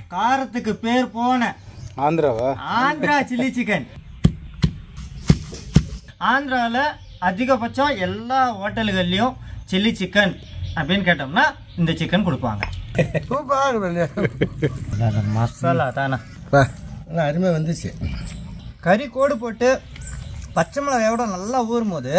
காரத்துக்கு பேர் போன ஆந்திராவா ஆந்திரா சில்லி சிக்கன் ஆந்திராவில் அதிகபட்சம் எல்லா ஹோட்டல்கள்லையும் சில்லி சிக்கன் அப்படின்னு கேட்டோம்னா இந்த சிக்கன் கொடுப்பாங்க சூப்பராக மசாலா தானே அருமை வந்துச்சு கறி கோடு போட்டு பச்சை மிளகாயோட நல்லா ஊறும் போது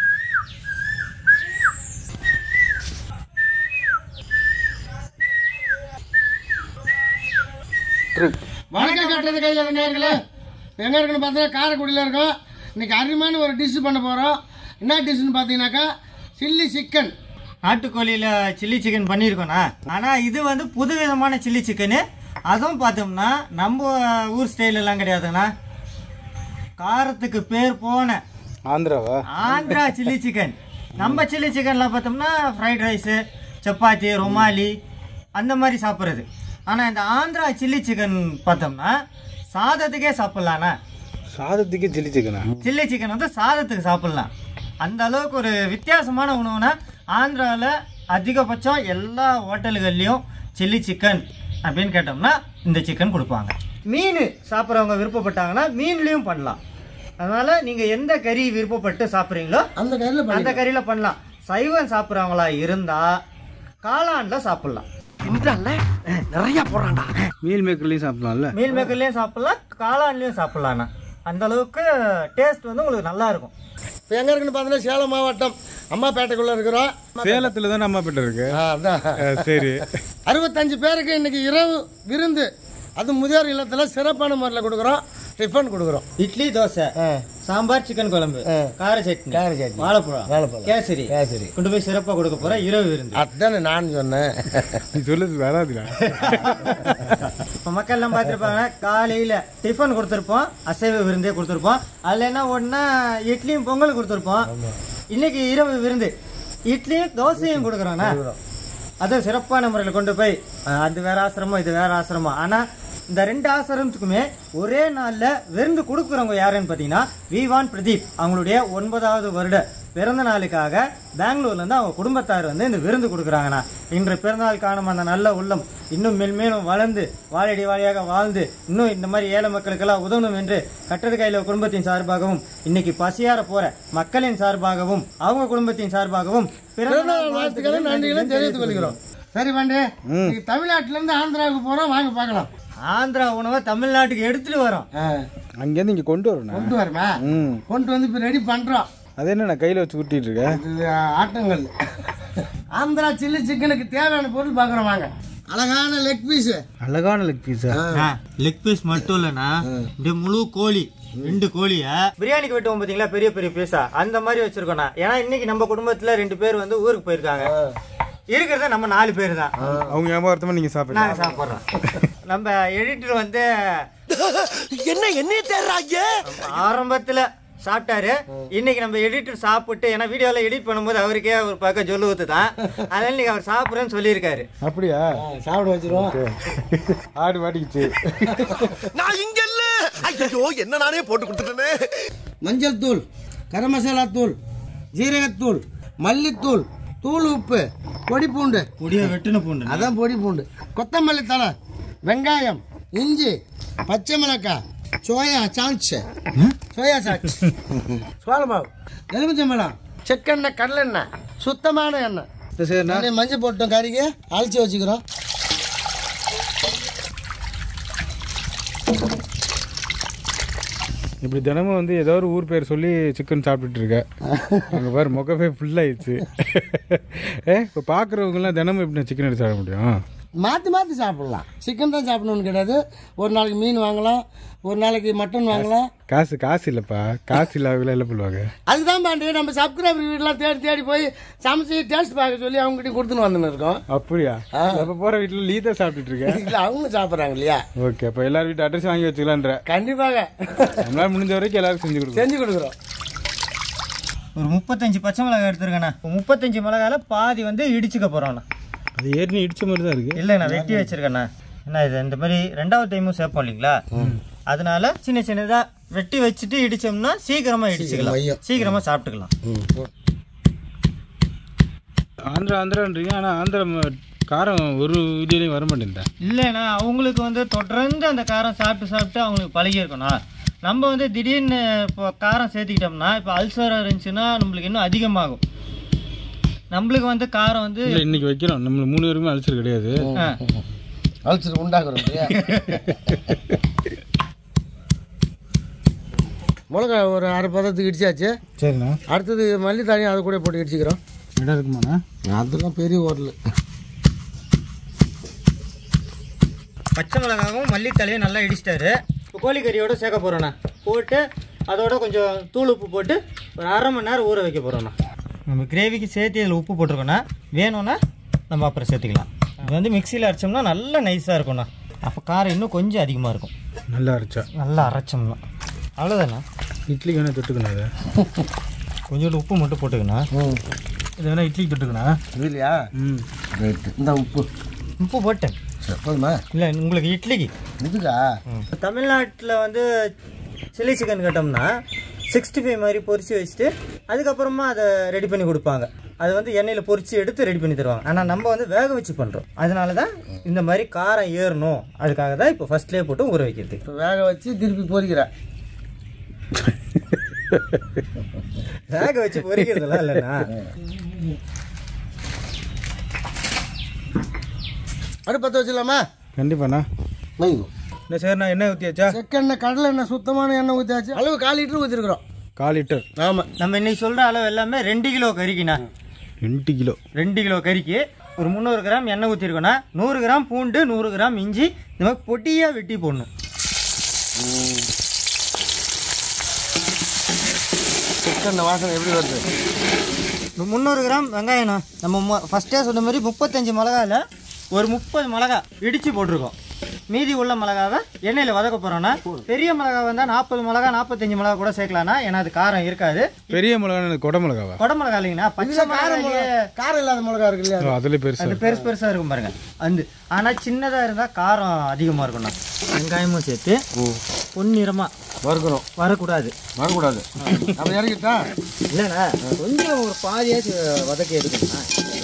வணக்கம் கட்டுறது கையில் நேர்களே எங்கே இருக்குன்னு பார்த்தீங்கன்னா காரைக்குடியில் இருக்கோம் இன்னைக்கு அருமையான ஒரு டிஷ் பண்ண போகிறோம் என்ன டிஷ்னு பார்த்தீங்கன்னாக்கா சில்லி சிக்கன் நாட்டுக்கோழியில் சில்லி சிக்கன் பண்ணியிருக்கோண்ணா ஆனால் இது வந்து புது விதமான சில்லி சிக்கனு அதுவும் பார்த்தோம்னா நம்ம ஊர் ஸ்டைல் எல்லாம் கிடையாதுண்ணா காரத்துக்கு பேர் போன ஆந்திராவா ஆந்திரா சில்லி சிக்கன் நம்ம சில்லி சிக்கனில் பார்த்தோம்னா ஃப்ரைட் ரைஸு சப்பாத்தி ரொமாலி அந்த மாதிரி சாப்பிட்றது ஆனால் இந்த ஆந்திரா சில்லி சிக்கன் பார்த்தோம்னா சாதத்துக்கே சாப்பிட்லாண்ணா சாதத்துக்கே சில்லி சிக்கனா சில்லி சிக்கன் வந்து சாதத்துக்கு சாப்பிட்லாம் அந்த அளவுக்கு ஒரு வித்தியாசமான உணவுனா ஆந்திராவில் அதிகபட்சம் எல்லா ஹோட்டல்கள்லையும் சில்லி சிக்கன் அப்படின்னு கேட்டோம்னா இந்த சிக்கன் கொடுப்பாங்க மீன் சாப்பிட்றவங்க விருப்பப்பட்டாங்கன்னா மீன்லேயும் பண்ணலாம் அதனால் நீங்கள் எந்த கறி விருப்பப்பட்டு சாப்பிட்றீங்களோ அந்த கையில் அந்த கறியில் பண்ணலாம் சைவம் சாப்பிட்றவங்களா இருந்தால் காளானில் சாப்பிட்லாம் மீல் மேக்கர்லையும் சாப்பிடலாம்ல மீல் மேக்கர்லேயும் சாப்பிட்லாம் காளான்லேயும் சாப்பிட்லாண்ணா அந்த அளவுக்கு டேஸ்ட் வந்து உங்களுக்கு நல்லா இருக்கும் இப்போ எங்கே இருக்குன்னு பார்த்தீங்கன்னா சேலம் மாவட்டம் அம்மாப்பேட்டைக்குள்ளே இருக்கிறோம் சேலத்துல தான் அம்மா பேட்டை இருக்கு ஆ, அதான் அஹ், சரி அறுபத்தஞ்சு பேருக்கு இன்னைக்கு இரவு விருந்து அது முதியோர் இல்லத்தில் சிறப்பான முறையில் கொடுக்குறோம் டிஃபன் கொடுக்குறோம் இட்லி தோசை ஆ சாம்பார் சிக்கன் குழம்பு ஆ. கார சட்னி கார சட்னி. வாழைப்பழம் வாழைப்பழம். கேசரி கேசரி. கொண்டு போய் சிறப்பாக கொடுக்க போற இரவு விருந்து அதுதானே நான் சொன்னேன் நீ சொல்லுது வராதுடா இப்போ மக்கள் எல்லாம் பார்த்துருப்பாங்க காலையில டிஃபன் கொடுத்துருப்போம் அசைவ விருந்தே கொடுத்துருப்போம் அதுல என்ன ஒண்ணா இட்லியும் பொங்கல் கொடுத்துருப்போம் இன்னைக்கு இரவு விருந்து இட்லியும் தோசையும் கொடுக்குறோண்ணா அது சிறப்பான முறையில் கொண்டு போய் அஹ், அது வேற ஆசிரமம் இது வேற ஆசிரமம் ஆனா இந்த ரெண்டு ஆசிரமத்துக்குமே ஒரே நாள்ல விருந்து கொடுக்குறவங்க யாருன்னு பார்த்தீங்கன்னா விவான் பிரதீப் அவங்களுடைய ஒன்பதாவது வருட பிறந்த நாளுக்காக பெங்களூர்ல இருந்து அவங்க குடும்பத்தார் வந்து இந்த விருந்து கொடுக்குறாங்கண்ணா இன்று பிறந்தநாள் காணும் அந்த நல்ல உள்ளம் இன்னும் மென்மேலும் வளர்ந்து வாழடி வாழையாக வாழ்ந்து இன்னும் இந்த மாதிரி ஏழை மக்களுக்கெல்லாம் உதவணும் என்று கட்டட கையில குடும்பத்தின் சார்பாகவும் இன்னைக்கு பசியார போற மக்களின் சார்பாகவும் அவங்க குடும்பத்தின் சார்பாகவும் பிறந்தநாள் வாழ்த்துக்களும் நன்றிகளும் தெரிவித்துக் கொள்கிறோம் சரி பாண்டி இன்னைக்கு தமிழ்நாட்டுல இருந்து ஆந்திராவுக்கு போறோம் வாங்க பார்க்கலாம் ஆந்திரா உணவை தமிழ்நாட்டுக்கு எடுத்துட்டு வரோம் ஆ, அங்கேருந்து இங்க கொண்டு வரணும் கொண்டு வரமா ம் கொண்டு வந்து இப்போ ரெடி பண்றோம் அது என்ன நான் கையில வச்சு ஊட்டிட்டு இருக்க இது ஆட்டங்கள் ஆந்திரா சில்லி சிக்கனுக்கு தேவையான பொருள் பார்க்குறோம் வாங்க அழகான லெக் பீஸ் அழகான லெக் பீஸா லெக் பீஸ் மட்டும் இல்லைண்ணா இப்படி முழு கோழி ரெண்டு கோழிய பிரியாணிக்கு வெட்டுவோம் பாத்தீங்களா பெரிய பெரிய பீஸா அந்த மாதிரி வச்சிருக்கோண்ணா ஏன்னா இன்னைக்கு நம்ம குடும்பத்துல ரெண்டு பேர் வந்து ஊருக்கு போயிருக்காங்க இருக்கிறத நம்ம நாலு பேர் தான் அவங்க ஞாபகத்தமா நீங்க சாப்பிடுங்க நாங்க சாப்பிடுறோம் நம்ம எடிட்டர் வந்து என்ன என்னைய தேடுறாங்க ஆரம்பத்துல சாப்பிட்டாரு இன்னைக்கு நம்ம எடிட்டர் சாப்பிட்டு ஏன்னா வீடியோல எடிட் பண்ணும்போது அவருக்கே ஒரு பக்கம் சொல்லு ஊத்து தான் அதனால இன்னைக்கு அவர் சாப்பிடுறேன்னு சொல்லியிருக்காரு அப்படியா சாப்பிட வச்சிருவோம் ஆடு மாட்டிக்கிச்சு நான் இங்க இல்ல ஐயோ என்ன நானே போட்டு கொடுத்துட்டேனே மஞ்சள் தூள் கரம் மசாலா தூள் ஜீரகத்தூள் மல்லித்தூள் தூள் உப்பு பொடி பூண்டு பொடிய வெட்டுன பூண்டு அதான் பொடி பூண்டு கொத்தமல்லி தழை வெங்காயம் இஞ்சி பச்சை மிளகாய் சோயா சான்ஸ் சோயா சான்ஸ் சோள மாவு எலுமிச்சம்பழம் செக்கெண்ணெய் கடலெண்ணெய் சுத்தமான எண்ணெய் சரிண்ணா அப்படியே மஞ்சள் போட்டோம் கறிக்கு அழிச்சு வச்சுக்கிறோம் இப்படி தினமும் வந்து ஏதோ ஒரு ஊர் பேர் சொல்லி சிக்கன் சாப்பிட்டுட்டு இருக்க அங்கே பாரு முகமே ஃபுல்லாகிடுச்சு ஏ இப்போ பார்க்குறவங்கலாம் தினமும் எப்படி சிக்கன் எடுத்து சாப்பிட முடியும் மாற்றி மாற்றி சாப்பிடலாம் சிக்கன் தான் சாப்பிடணும்னு கிடையாது ஒரு நாளைக்கு மீன் வாங்கலாம் ஒரு நாளைக்கு மட்டன் வாங்கலாம் காசு காசு இல்லைப்பா காசு இல்லாதவங்கள என்ன பண்ணுவாங்க அதுதான் பாண்டி நம்ம சப்ஸ்கிரைபர் வீடெல்லாம் தேடி தேடி போய் சமைச்சு டேஸ்ட் பார்க்க சொல்லி அவங்ககிட்ட கொடுத்துன்னு வந்துன்னு இருக்கோம் அப்படியா அப்போ போகிற வீட்டில் லீ தான் சாப்பிட்டுட்டு இருக்க இல்லை அவங்களும் சாப்பிட்றாங்க இல்லையா ஓகே அப்போ எல்லார் வீட்டு அட்ரஸ் வாங்கி வச்சுக்கலான்ற கண்டிப்பாக நம்மளால முடிஞ்ச வரைக்கும் எல்லாரும் செஞ்சு கொடுக்கும் செஞ்சு கொடுக்குறோம் ஒரு முப்பத்தஞ்சு பச்சை மிளகாய் எடுத்துருக்கேண்ணா முப்பத்தஞ்சு மிளகாயில பாதி வந்து இடிச்சுக்க போறோம்ண்ணா அது ஏற்கனவே இடிச்ச மாதிரி தான் இருக்கு இல்லைண்ணா வெட்டி வச்சிருக்கேண்ணா என்ன இது இந்த மாதிரி ரெண்டாவது டைமும் சேர்ப்போம் இல்லைங்களா அதனால சின்ன சின்னதா வெட்டி வச்சுட்டு இடிச்சோம்னா சீக்கிரமா இடிச்சுக்கலாம் மையம். சீக்கிரமா சாப்பிட்டுக்கலாம் ஆந்திரா ஆந்திரான்றீங்க ஆனால் ஆந்திரா காரம் ஒரு வீடியோலையும் வர மாட்டேங்குதா இல்லைண்ணா அவங்களுக்கு வந்து தொடர்ந்து அந்த காரம் சாப்பிட்டு சாப்பிட்டு அவங்களுக்கு பழகி இருக்கணும் நம்ம வந்து திடீர்னு இப்போ காரம் சேர்த்துக்கிட்டோம்னா இப்போ அல்சர் இருந்துச்சுன்னா நம்மளுக்கு இன்னும் அதிகமாகும் நம்மளுக்கு வந்து காரம் வந்து இல்லை இன்னைக்கு வைக்கிறோம் நம்ம மூணு பேருக்குமே அல்சர் கிடையாது ஆ, அல்சர் உண்டாக்குறோம் இல்லையா மிளகா ஒரு அரை பதத்துக்கு இடிச்சாச்சு சரிண்ணா அடுத்தது மல்லி தானியம் அது கூட போட்டு இடிச்சுக்கிறோம் இடம் இருக்குமாண்ணா அதெல்லாம் பெரிய ஓரல் பச்சை மிளகாவும் மல்லித்தலையும் நல்லா இடிச்சிட்டாரு இப்போ கோழிக்கறியோட சேர்க்க போகிறோண்ணா போட்டு அதோட கொஞ்சம் தூள் உப்பு போட்டு ஒரு அரை மணி நேரம் ஊற வைக்க போகிறோண்ணா நம்ம கிரேவிக்கு சேர்த்து இதில் உப்பு போட்டிருக்கோண்ணா வேணும்னா நம்ம அப்புறம் சேர்த்துக்கலாம் இது வந்து மிக்சியில் அரைச்சோம்னா நல்லா நைஸாக இருக்கும்ண்ணா அப்போ காரம் இன்னும் கொஞ்சம் அதிகமாக இருக்கும் நல்லா அரைச்சா நல்லா அரைச்சோம்னா அவ்வளோதாண்ணா இட்லிக்கு வேணா தொட்டுக்கணும் அதை கொஞ்சோண்டு உப்பு மட்டும் போட்டுக்கண்ணா ம் இது வேணா இட்லிக்கு தொட்டுக்கணும் இல்லையா ம் ரைட்டு இந்த உப்பு உப்பு போட்டேன் சரி போதுமா இல்லை உங்களுக்கு இட்லிக்கு இதுக்கா இப்போ தமிழ்நாட்டில் வந்து சில்லி சிக்கன் கேட்டோம்னா சிக்ஸ்டி ஃபைவ் மாதிரி பொரிச்சு வச்சுட்டு அதுக்கப்புறமா அதை ரெடி பண்ணி கொடுப்பாங்க அது வந்து எண்ணெயில் பொரிச்சு எடுத்து ரெடி பண்ணி தருவாங்க ஆனால் நம்ம வந்து வேக வச்சு பண்ணுறோம் அதனால தான் இந்த மாதிரி காரம் ஏறணும் அதுக்காக தான் இப்போ ஃபர்ஸ்ட்லேயே போட்டு ஊற வைக்கிறது இப்போ வேக வச்சு திருப்பி பொரிக்கிறேன் வேக வச்சு பொரிக்கிறதுலாம் இல்லைண்ணா அடுப்பத்த வச்சிடலாமா கண்டிப்பாண்ணா வைங்க இல்லை சரிண்ணா எண்ணெய் ஊற்றியாச்சா செக்கெண்ணெய் கடலை எண்ணெய் சுத்தமான எண்ணெய் ஊற்றியாச்சு அளவு கால் லிட்டர் ஊற்றிருக்கிறோம் கால் லிட்டர் ஆமாம் நம்ம இன்னைக்கு சொல்கிற அளவு எல்லாமே ரெண்டு கிலோ கறிக்குண்ணா ரெண்டு கிலோ ரெண்டு கிலோ கறிக்கு ஒரு முந்நூறு கிராம் எண்ணெய் ஊற்றிருக்கோன்னா நூறு கிராம் பூண்டு நூறு கிராம் இஞ்சி இந்த மாதிரி பொடியாக வெட்டி போடணும் செக்கெண்ணெய் வாசனை எப்படி வருது இப்போ முந்நூறு கிராம் வெங்காயம்ண்ணா நம்ம ஃபஸ்ட்டே சொன்ன மாதிரி முப்பத்தஞ்சு மிளகாயில் ஒரு முப்பது மிளகா இடித்து போட்டிருக்கோம் மீதி உள்ள மிளகாவை எண்ணெயில் வதக்க போகிறோன்னா பெரிய மிளகா வந்தால் நாற்பது மிளகா நாற்பத்தஞ்சு மிளகா கூட சேர்க்கலாம்னா ஏன்னா அது காரம் இருக்காது பெரிய மிளகா கொடை மிளகாவா கொடை மிளகா இல்லைங்கண்ணா பச்சை மிளகாயிலேயே காரம் இல்லாத மிளகா இருக்கு இல்லையா ஓ, அதுல பெருசா அது பெருசு பெருசாக இருக்கும் பாருங்க அந்த ஆனால் சின்னதாக இருந்தால் காரம் அதிகமாக இருக்கும்ண்ணா வெங்காயமும் சேர்த்து பொன்னிறமாக வறுக்கிறோம் வரக்கூடாது வரக்கூடாது அப்போ இறக்கிட்டா இல்லைண்ணா கொஞ்சம் ஒரு பாதியாச்சு வதக்கி எடுக்கணும்ண்ணா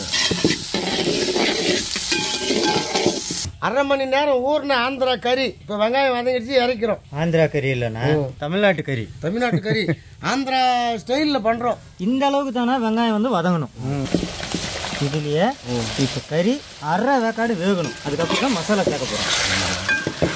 அரை மணி நேரம் ஊர்ன ஆந்திரா கறி இப்போ வெங்காயம் வதங்கிடுச்சு இறக்கிறோம் ஆந்திரா கறி இல்லைண்ணா தமிழ்நாட்டு கறி தமிழ்நாட்டு கறி ஆந்திரா ஸ்டைலில் பண்ணுறோம் இந்த அளவுக்கு தானே வெங்காயம் வந்து வதங்கணும் இதுலயே இப்போ கறி அரை வேக்காடு வேகணும் அதுக்கப்புறம் தான் மசாலா சேர்க்க போகிறோம்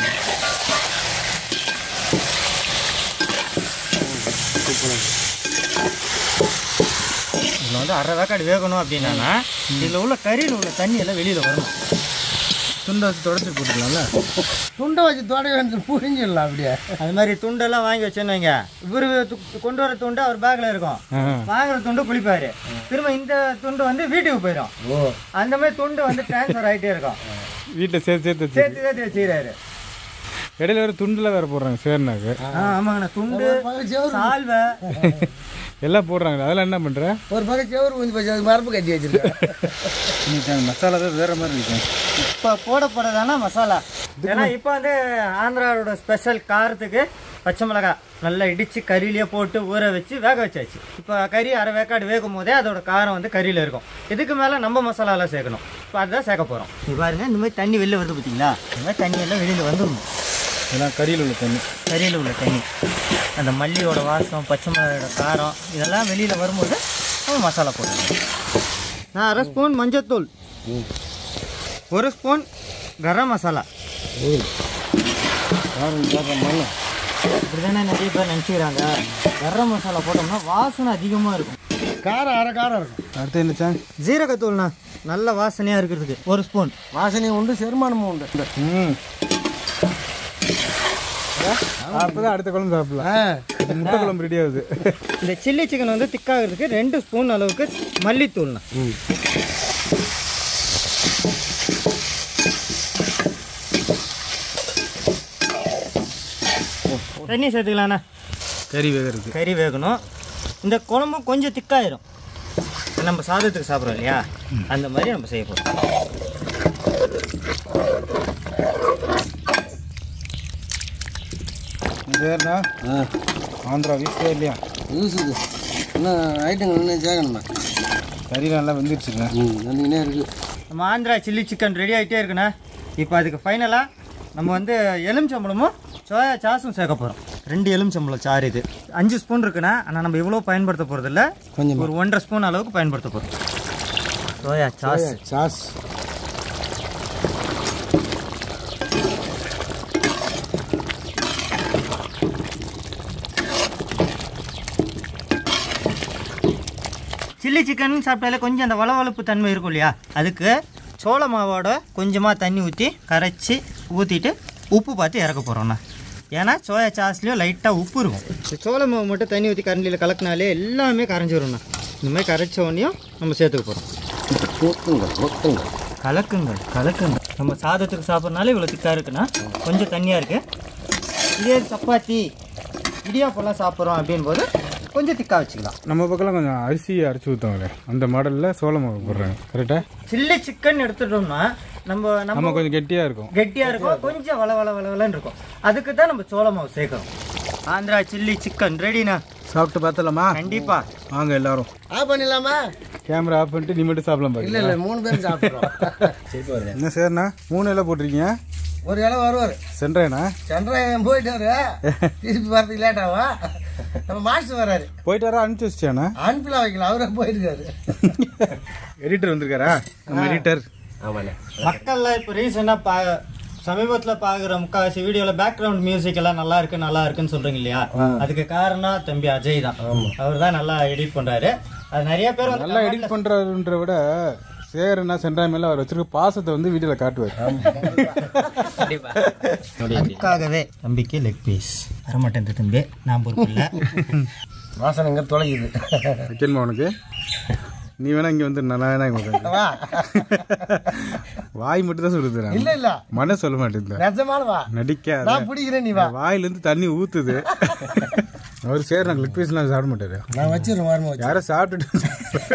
இதில் வந்து அரை வேக்காடு வேகணும் அப்படின்னா இதில் உள்ள கறியில் உள்ள தண்ணி எல்லாம் வெளியில் வரணும் துண்டை வச்சு தொடச்சி போட்டுக்கலாம்ல துண்டை வச்சு தொட வேண்டிய புரிஞ்சிடலாம் அப்படியே அது மாதிரி துண்டெல்லாம் வாங்கி வச்சேன்னு வைங்க இவரு து- கொண்டு வர துண்டு அவர் பேக்கில் இருக்கும் ஆ. வாங்குற துண்டு குளிப்பாரு திரும்ப இந்த துண்டு வந்து வீட்டுக்கு போயிடும் ஓ அந்த மாதிரி துண்டு வந்து டிரான்ஸ்ஃபர் ஆகிட்டே இருக்கும் வீட்டில் சேர்த்து சேர்த்து வச்சு சேர்த்து சேர்த்து வச்சுக்கிறாரு இடையில வேற துண்டுல வேற போடுறாங்க சேர்னாக்கு ஆ ஆமாங்கண்ணா துண்டு பக்கம் செவரு சால்வை எல்லாம் போடுறாங்க அதெல்லாம் என்ன பண்ற ஒரு பக்கம் செவரு கொஞ்சம் போச்சு அதுக்கு மரப்பு கட்டி வச்சிருக்கேன் மசாலா தான் வேற மாதிரி இருக்கும் இப்போ போடப்படுறதானா மசாலா ஏன்னா இப்போ வந்து ஆந்திராவோட ஸ்பெஷல் காரத்துக்கு பச்சை மிளகாய் நல்லா இடித்து கறியிலேயே போட்டு ஊற வச்சு வேக வச்சாச்சு இப்போ கறி அரை வேக்காடு வேகும் போதே அதோட காரம் வந்து கறியில் இருக்கும் இதுக்கு மேலே நம்ம மசாலாலாம் சேர்க்கணும் இப்போ அதுதான் சேர்க்க போகிறோம் இது பாருங்க இந்த மாதிரி தண்ணி வெளில வருது பார்த்தீங்களா இந்த மாதிரி தண்ணி எல்லாம் வெளியில் வந்துடணும் இதெல்லாம் கறியில் உள்ள தண்ணி கறியில் உள்ள தண்ணி அந்த மல்லியோட வாசம் பச்சை மிளகாயோட காரம் இதெல்லாம் வெளியில் வரும்போது நம்ம மசாலா போடணும் நான் அரை ஸ்பூன் மஞ்சத்தூள் ஒரு ஸ்பூன் கரம் மசாலா இப்படி தானே நிறைய பேர் நினச்சிக்கிறாங்க கரம் மசாலா போட்டோம்னா வாசனை அதிகமாக இருக்கும் காரம் அரை காரம் இருக்கும் அடுத்து என்னச்சா ஜீரகத்தூள்ண்ணா நல்ல வாசனையாக இருக்கிறதுக்கு ஒரு ஸ்பூன் வாசனையும் உண்டு செருமானமும் உண்டு ம் அப்பதான் அடுத்த குழம்பு சாப்பிடலாம் ஆ முட்டை குழம்பு ரெடி ஆகுது இந்த சில்லி சிக்கன் வந்து திக்காகிறதுக்கு ரெண்டு ஸ்பூன் அளவுக்கு மல்லித்தூள்ண்ணா தண்ணி சேர்த்துக்கலாண்ணா கறி வேகிறது கறி வேகணும் இந்த குழம்பும் கொஞ்சம் திக்காயிரும் நம்ம சாதத்துக்கு சாப்பிட்றோம் இல்லையா அந்த மாதிரி நம்ம செய்ய போகிறோம் வேறுண்ணா ஆ ஆந்திரா வீசவே இல்லையா நம்ம ஆந்திரா சில்லி சிக்கன் ரெடி ஆகிட்டே இருக்குண்ணே இப்போ அதுக்கு ஃபைனலாக நம்ம வந்து எலுமிச்சம்பழமும் சோயா சாஸும் சேர்க்க போகிறோம் ரெண்டு எலுமிச்சம்பழம் சாறு இது அஞ்சு ஸ்பூன் இருக்குண்ணே ஆனால் நம்ம இவ்வளோ பயன்படுத்த போகிறதில்ல கொஞ்சம் ஒரு ஒன்றரை ஸ்பூன் அளவுக்கு பயன்படுத்த போகிறோம் soya sauce sauce chilli chicken சாப்பிட்டாலே கொஞ்சம் அந்த வளவளப்பு தன்மை இருக்கும் இல்லையா அதுக்கு சோள மாவோட கொஞ்சமாக தண்ணி ஊற்றி கரைச்சி ஊற்றிட்டு உப்பு பார்த்து இறக்க போகிறோண்ணா ஏன்னா சோயா சாஸ்லேயும் லைட்டாக உப்பு இருக்கும் இந்த சோள மாவு மட்டும் தண்ணி ஊற்றி கரண்டியில் கலக்கினாலே எல்லாமே கரைஞ்சிரும்ண்ணா இந்த மாதிரி கரைச்ச உடனேயும் நம்ம சேர்த்துக்க போகிறோம் ஊற்றுங்க ஊற்றுங்க கலக்குங்கள் கலக்குங்கள் நம்ம சாதத்துக்கு சாப்பிட்றனால இவ்வளோ திக்காக இருக்குண்ணா கொஞ்சம் தண்ணியாக இருக்குது இதே சப்பாத்தி இடியாப்பெல்லாம் சாப்பிட்றோம் அப்படின் போது கொஞ்சம் திக்காக வச்சுக்கலாம் நம்ம பக்கம்லாம் கொஞ்சம் அரிசி அரைச்சி ஊற்றுவாங்களே அந்த மாடலில் சோள மாவு போடுறாங்க கரெக்டாக சில்லி சிக்கன் எடுத்துட்டோம்னா நம்ம நம்ம நம்ம கொஞ்சம் கெட்டியாக இருக்கும் கெட்டியாக இருக்கும் கொஞ்சம் வள வள வள வளன்னு இருக்கும் அதுக்கு தான் நம்ம சோள மாவு சேர்க்கணும் ஆந்திரா சில்லி சிக்கன் ரெடிண்ணா சாப்பிட்டு பார்த்தலாமா கண்டிப்பா வாங்க எல்லாரும் ஆஃப் பண்ணிடலாமா கேமரா ஆஃப் பண்ணிட்டு நீ மட்டும் சாப்பிடலாம் இல்லை பாருங்க இல்லை மூணு பேரும் சாப்பிட்றோம் என்ன சரிண்ணா மூணு இலை போட்டிருக்கீங்க ஒரு இலை வருவார் சென்ட்ரேண்ணா சந்திரன் போயிட்டாரு திருப்பி வரதுக்கு லேட் ஆகும் நம்ம மாஸ்டர் வராரு போயிட்டு வர அனுப்பிச்சு வச்சியாண்ணா அனுப்பிலாம் வைக்கலாம் அவரே போயிருக்காரு எடிட்டர் வந்திருக்காரா நம்ம எடிட்டர் மக்கள்லாம் இப்போ ரீசெண்டாக பா சமீபத்தில் பார்க்குற முக்கால்வாசி வீடியோவில் பேக்ரவுண்ட் மியூசிக் எல்லாம் நல்லா இருக்கு நல்லா இருக்குன்னு சொல்றீங்க இல்லையா அதுக்கு காரணம் தம்பி அஜய் தான் அவர் தான் நல்லா எடிட் பண்றாரு அது நிறைய பேர் வந்து நல்லா எடிட் பண்றாருன்ற விட சேரண்ணா சென்றாய் மேல அவர் வச்சிருக்க பாசத்தை வந்து வீடியோல காட்டுவார் அதுக்காகவே தம்பிக்கு லெக் பீஸ் வரமாட்டேன் தம்பி நான் பொறுப்பு இல்லை வாசனை இங்கே தொலைக்குது வைக்கணுமா உனக்கு நீ வேணா இங்க வந்து நல்லா வேணா இங்க உட்காரு. வா வாய் மட்டும் தான் சொல்லுது இல்ல இல்ல மன சொல்ல மாட்டேங்குது நிஜமான வா நடிக்காத நான் பிடிக்கிறேன் நீ வா வாயில இருந்து தண்ணி ஊத்துது அவர் சரி நாங்கள் லெக் பீஸ்லாம் சாப்பிட மாட்டாரு நான் வச்சிடுறேன் வாரமா வச்சு யாரோ சாப்பிட்டுட்டு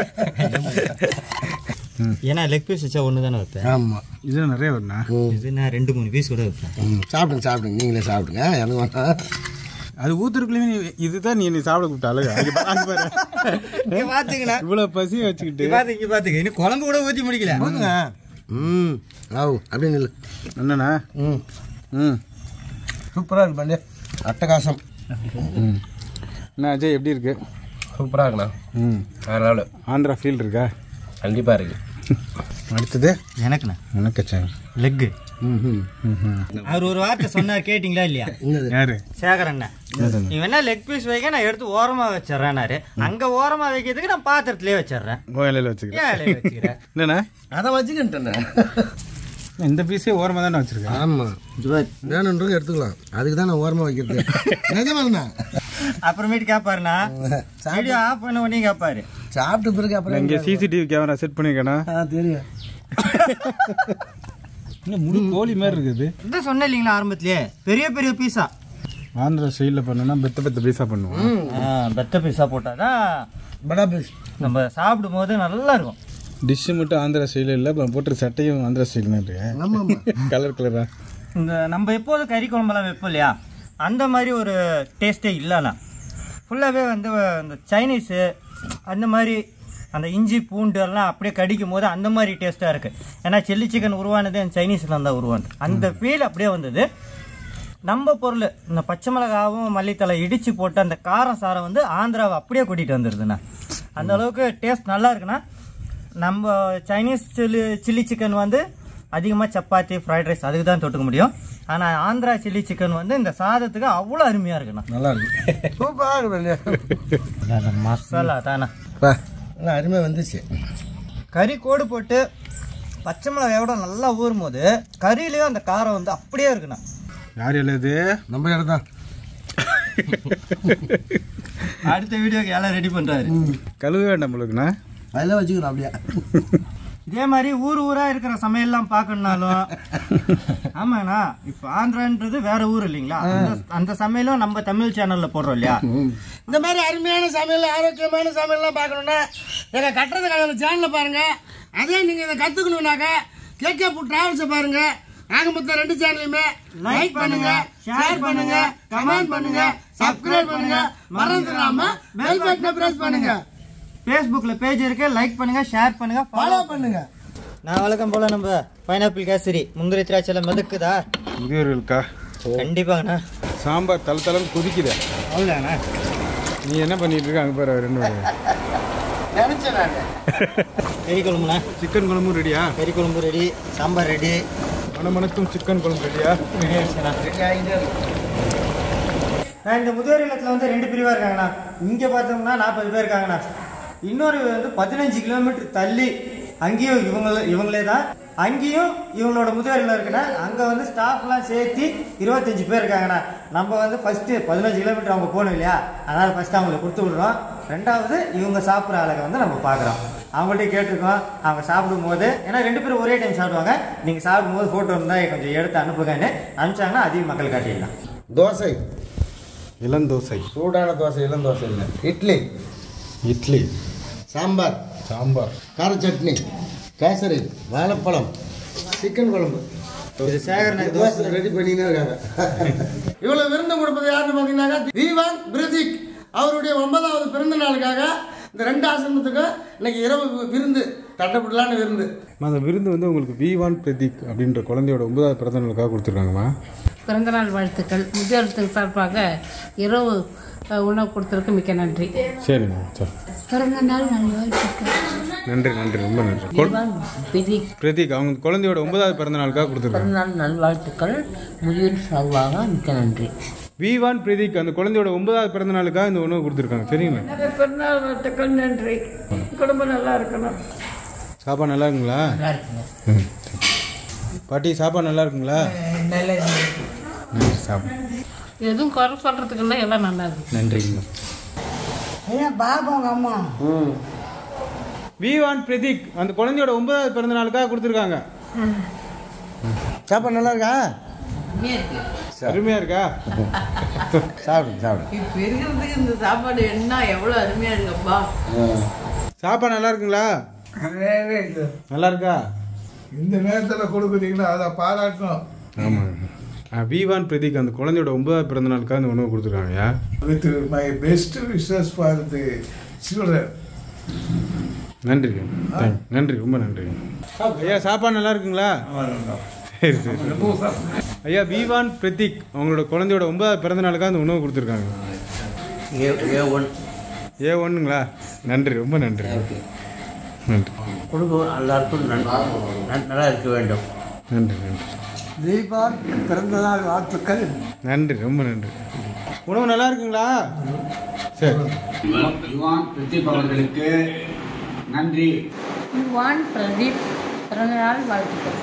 ஏன்னா லெக் பீஸ் வச்சா ஒன்று தானே வைப்பேன் ஆமாம் இது நிறைய வருண்ணா இது நான் ரெண்டு மூணு பீஸ் கூட வைப்பேன் ம் சாப்பிடுங்க சாப்பிடுங்க நீங்களே சாப்பிடுங்க எனக்கு வேண்டாம் அது ஊத்துருக்குள்ளே இதுதான் நீ என்னை சாப்பிட கூப்பிட்ட அழகு அங்க பா- அங்க பாரு. இங்கே பார்த்துங்கண்ணா இவ்வளவு பசி வச்சுக்கிட்டு பார்த்து இங்கே பார்த்துங்க இன்னும் குழம்பு கூட ஊற்றி முடிக்கல போதுங்க ம் ஆவு அப்படியே நில்லு என்னண்ணா ம் ம் சூப்பராக இருக்கு பண்ணு அட்டகாசம் ம் என்ன அஜய் எப்படி இருக்கு சூப்பராக இருக்குண்ணா ம் வேறு லெவலு ஆந்திரா ஃபீல் இருக்கா கண்டிப்பாக இருக்கு அடுத்தது எனக்குண்ணா உனக்கு லெக்கு ம் ம் ம் அவர் ஒரு வார்த்தை சொன்னார் கேட்டிங்களா இல்லையா என்னது யாரு சேகர் அண்ணன் நீ வேணா லெக் பீஸ் வைக்க நான் எடுத்து ஓரமா வச்சிடறேன்னாரு அங்க ஓரமா வைக்கிறதுக்கு நான் பாத்திரத்திலே வச்சிடுறேன் கோயிலில் வச்சுக்கிறேன் ஏன் இலையில வச்சுக்கிறேன் என்னண்ணா அதை வச்சுக்கிட்டேன் இந்த பீஸே ஓரமாக தானே வச்சிருக்கேன் ஆமாம் வேணுன்றது எடுத்துக்கலாம் அதுக்கு தான் நான் ஓரமாக வைக்கிறது நிஜமாண்ணா அப்புறமேட்டு கேட்பாருண்ணா வீடியோ ஆஃப் பண்ண உடனே கேட்பாரு சாப்பிட்ட பிறகு அப்புறம் இங்கே சிசிடிவி கேமரா செட் பண்ணிருக்கேண்ணா ஆ தெரியும் இன்னும் முழு கோழி மாதிரி இருக்குது இதான் சொன்னேன் இல்லைங்களா ஆரம்பத்திலேயே பெரிய பெரிய பீஸா ஆந்திரா ஸ்டைலில் பண்ணோன்னா பெத்த பெத்த பீஸா பண்ணுவோம் பெத்த பீஸா போட்டாதான் படா பீஸ் நம்ம சாப்பிடும் போது நல்லா இருக்கும் டிஷ்ஷு மட்டும் ஆந்திரா ஸ்டைலில் இல்லை இப்போ போட்டுற சட்டையும் ஆந்திரா ஸ்டைல் மாதிரி ஆமாம் ஆமாம் கலர் கலரா இந்த நம்ம எப்போதும் கறி குழம்பெல்லாம் வைப்போம் இல்லையா அந்த மாதிரி ஒரு டேஸ்ட்டே இல்லைண்ணா ஃபுல்லாகவே வந்து இந்த சைனீஸு அந்த மாதிரி அந்த இஞ்சி பூண்டு எல்லாம் அப்படியே கடிக்கும் போது அந்த மாதிரி டேஸ்ட்டாக இருக்குது ஏன்னா சில்லி சிக்கன் உருவானது அந்த சைனீஸில் தான் உருவானது அந்த ஃபீல் அப்படியே வந்தது நம்ம பொருள் இந்த பச்சை மிளகாவும் மல்லித்தலை இடித்து போட்டு அந்த காரம் சாரம் வந்து ஆந்திராவை அப்படியே கூட்டிகிட்டு வந்துடுதுண்ணா அந்த அளவுக்கு டேஸ்ட் நல்லா இருக்குண்ணா நம்ம சைனீஸ் சில்லி சில்லி சிக்கன் வந்து அதிகமாக சப்பாத்தி ஃப்ரைட் ரைஸ் அதுக்கு தான் தொட்டுக்க முடியும் ஆனால் ஆந்திரா சில்லி சிக்கன் வந்து இந்த சாதத்துக்கு அவ்வளோ அருமையாக இருக்குண்ணா நல்லா இருக்கு சூப்பராக இருக்கு அந்த மசாலா தானே பா நல்லா அருமையாக வந்துச்சு கறி கோடு போட்டு பச்சை மிளகாயோட நல்லா ஊறும் போது கறியிலையும் அந்த காரம் வந்து அப்படியே இருக்குண்ணா யார் எழுது நம்ம இடம் தான் அடுத்த வீடியோக்கு எல்லாம் ரெடி பண்ணுறாரு கழுவ வேண்டாம் நம்மளுக்குண்ணா அதில் வச்சுக்கிறோம் அப்படியே இதே மாதிரி ஊர் ஊரா இருக்கிற சமையல்லாம் பார்க்கணுனாலும் ஆமாண்ணா இப்போ ஆந்திரான்றது வேற ஊர் இல்லைங்களா அந்த- அந்த சமையலும் நம்ம தமிழ் சேனல்ல போடுறோம் இல்லையா இந்த மாதிரி அருமையான சமையல் ஆரோக்கியமான சமையல்லாம் பார்க்கணுன்னா எங்கள் கட்டுறது கடையில் சேனலில் பாருங்கள் அதே நீங்கள் இதை கற்றுக்கணுன்னாக்கா கேகே புட் டிராவல்ஸை பாருங்க ஆக மொத்தம் ரெண்டு சேனலையுமே லைக் பண்ணுங்க ஷேர் பண்ணுங்க கமெண்ட் பண்ணுங்க சப்ஸ்கிரைப் பண்ணுங்க மறந்துடாம பெல் பட்டனை பிரஸ் பண்ணுங்க ஃபேஸ்புக்ல பேஜ் இருக்கு லைக் பண்ணுங்க ஷேர் பண்ணுங்க ஃபாலோ பண்ணுங்க நான் வழக்கம் போல நம்ம பைனாப்பிள் கேசரி முந்திரி திராட்சையில் மிதக்குதா முதியோர்களுக்கா கண்டிப்பாங்கண்ணா சாம்பார் தலை தலைன்னு கொதிக்குதே அவ்வளோண்ணா நீ என்ன பண்ணிட்டு இருக்க அங்கே பாரு ரெண்டு பேரும். நினைச்சேன் நான் கறி குழம்புண்ணா சிக்கன் குழம்பும் ரெடியா கறி குழம்பு ரெடி சாம்பார் ரெடி மணமணக்கும் சிக்கன் குழம்பு ரெடியா நான் இந்த முதியோர் இல்லத்தில் வந்து ரெண்டு பிரிவாக இருக்காங்கண்ணா இங்கே பார்த்தோம்னா நாற்பது பேர் இருக்காங்கண்ணா இன்னொரு வந்து பதினஞ்சு கிலோமீட்டர் தள்ளி அங்கேயும் இவங்கள இவங்களே தான் அங்கேயும் இவங்களோட முதியோர் இல்லம் இருக்குண்ணா அங்கே வந்து ஸ்டாஃப்லாம் சேர்த்து இருபத்தஞ்சு பேர் இருக்காங்கண்ணா நம்ம வந்து ஃபஸ்ட்டு பதினஞ்சு கிலோமீட்டர் அவங்க போகணும் இல்லையா அதனால் ஃபஸ்ட்டு அவங்களுக்கு கொடுத்து விட்றோம் ரெண்டாவது இவங்க சாப்பிட்ற ஆளுங்க வந்து நம்ம பார்க்குறோம் அவங்கள்ட்ட கேட்டிருக்கோம் அவங்க சாப்பிடும்போது ஏன்னா ரெண்டு பேரும் ஒரே டைம் சாப்பிடுவாங்க நீங்கள் சாப்பிடும்போது ஃபோட்டோ இருந்தால் கொஞ்சம் எடுத்து அனுப்புங்கன்னு அனுப்பிச்சாங்கன்னா அதிகம் மக்கள் காட்டிடலாம் தோசை இளந்தோசை சூடான தோசை இளம் தோசை இல்லை இட்லி இட்லி சாம்பார் சாம்பார் கார சட்னி கேசரி வாழைப்பழம் சிக்கன் குழம்பு இது சேகரன் தோசை ரெடி பண்ணினே இருக்காங்க இவ்வளவு விருந்து கொடுப்பது யாருன்னு பார்த்தீங்கன்னாக்கா தீவான் பிரதீக் அவருடைய ஒன்பதாவது பிறந்த நாளுக்காக இந்த ரெண்டு ஆசிரமத்துக்கு இன்னைக்கு இரவு வி- விருந்து தட்டப்படலான்னு விருந்து அந்த விருந்து வந்து உங்களுக்கு விவான் பிரதீக் அப்படின்ற குழந்தையோட ஒன்பதாவது பிறந்த நாளுக்காக கொடுத்துருக்காங்கம்மா பிறந்தநாள் வாழ்த்துக்கள் முதியோர்களுக்கு சார்பாக இரவு அஹ், உணவு கொடுத்ததுக்கு மிக்க நன்றி சரிங்க சரி பிறந்த நாள் நல்வாழ்த்துக்கள் நன்றி நன்றி ரொம்ப நன்றி கொ- பிரதீக் பிரதீக் அவங்க குழந்தையோட ஒன்பதாவது பிறந்த நாளுக்காக கொடுத்துருக்காங்க பிறந்தநாள் நல்வாழ்த்துக்கள் முதியோர் சார்பாக மிக்க நன்றி விவான் பிரதீக் அந்த குழந்தையோட ஒன்பதாவது பிறந்த நாளுக்காக இந்த உணவு கொடுத்துருக்காங்க சரிங்களா பிறந்தநாள் வாழ்த்துக்கள் நன்றி குடும்பம் நல்லா இருக்கணும் சாப்பாடு நல்லா இருக்குங்களா ம், சரி. பாட்டி சாப்பாடு நல்லா இருக்குங்களா ம், சாப்பிடு எதுவும் குறை சொல்றதுக்கு இல்லை எல்லாம் நல்லா இருக்கு நன்றிங்கம்மா ஏன் பாபா உங்க அம்மா விவான் பிரதீக் அந்த குழந்தையோட ஒன்பதாவது பிறந்த நாளுக்காக கொடுத்துருக்காங்க சாப்பாடு நல்லா இருக்கா அருமையா இருக்கா சாப்பிடுங்க சாப்பிடுங்க பெருகிறதுக்கு இந்த சாப்பாடு என்ன எவ்வளோ அருமையா இருக்குப்பா சாப்பாடு நல்லா இருக்குங்களா நல்லா இருக்கா இந்த நேரத்தில் கொடுக்குறீங்களா அதை பாராட்டணும் ஆமாங்க விவான் பிரதீக் அந்த குழந்தையோட ஒன்பதாவது பிறந்த நாளுக்காக அந்த உணவு கொடுத்துருக்காங்கய்யா with my best wishes for the children நன்றி தேங்க் நன்றி ரொம்ப நன்றி ஐயா சாப்பாடு நல்லா இருக்குங்களா சரி சரி ஐயா விவான் பிரதீக் அவங்களோட குழந்தையோட ஒன்பதாவது பிறந்த நாளுக்காக அந்த உணவு கொடுத்துருக்காங்க ஏ ஏ ஒன் ஏ ஒன்றுங்களா நன்றி ரொம்ப நன்றி நன்றி குடும்பம் எல்லாருக்கும் நன்- நன்- நல்லா இருக்க வேண்டும் நன்றி நன்றி தீபான் பிறந்தநாள் வாழ்த்துக்கள் நன்றி ரொம்ப நன்றி உணவு நல்லா இருக்குங்களா சரி யுவான் பிரதீப் அவர்களுக்கு நன்றி யுவான் பிரதீப் பிறந்தநாள் வாழ்த்துக்கள்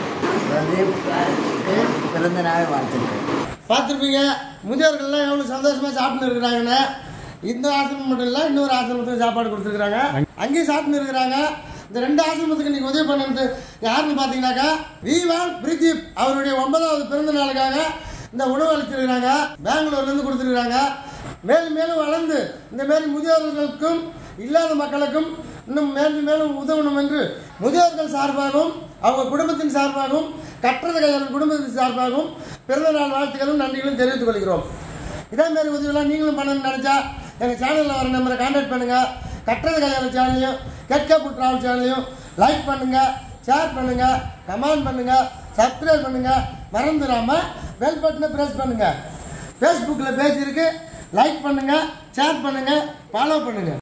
பிறந்த நாள் வாழ்த்துக்கள் பார்த்துருப்பீங்க முதியோர்கள்லாம் எவ்வளோ சந்தோஷமா சாப்பிட்டு இருக்கிறாங்கன்னு இந்த ஆசிரமம் மட்டும் இல்லை இன்னொரு ஆசிரமத்துக்கு சாப்பாடு கொடுத்துருக்குறாங்க அங்கேயும் சாப்பிட்டு இருக்கிறாங்க இந்த ரெண்டு ஆசிரமத்துக்கு இன்னைக்கு உதவி பண்ணது யாருன்னு பார்த்தீங்கன்னாக்கா விவான் பிரதீப் அவருடைய ஒன்பதாவது பிறந்த நாளுக்காக இந்த உணவு அளிச்சிருக்கிறாங்க பெங்களூர்லேருந்து கொடுத்துருக்குறாங்க மேலும் மேலும் வளர்ந்து இந்த மாரி முதியோர்களுக்கும் இல்லாத மக்களுக்கும் இன்னும் மேலும் மேலும் உதவணும் என்று முதியோர்கள் சார்பாகவும் அவங்க குடும்பத்தின் சார்பாகவும் கற்றது கையாளர் குடும்பத்தின் சார்பாகவும் பிறந்த நாள் வாழ்த்துக்களும் நன்றிகளும் தெரிவித்துக் கொள்கிறோம் இதே மாதிரி உதவியெல்லாம் நீங்களும் பண்ணணும்னு நினச்சா எங்கள் சேனலில் வர நம்பரை கான்டாக்ட் பண்ணுங்கள் கற்றது கையாளர் சேனலையும் கெட்கப்பு ட்ராவல் சேனலையும் லைக் பண்ணுங்கள் ஷேர் பண்ணுங்கள் கமெண்ட் பண்ணுங்கள் சப்ஸ்கிரைப் பண்ணுங்கள் மறந்துடாமல் பெல் பட்டனை ப்ரெஸ் பண்ணுங்கள் ஃபேஸ்புக்கில் பேஜ் இருக்கு லைக் பண்ணுங்கள் ஷேர் பண்ணுங்கள் ஃபாலோ பண்ணுங்கள்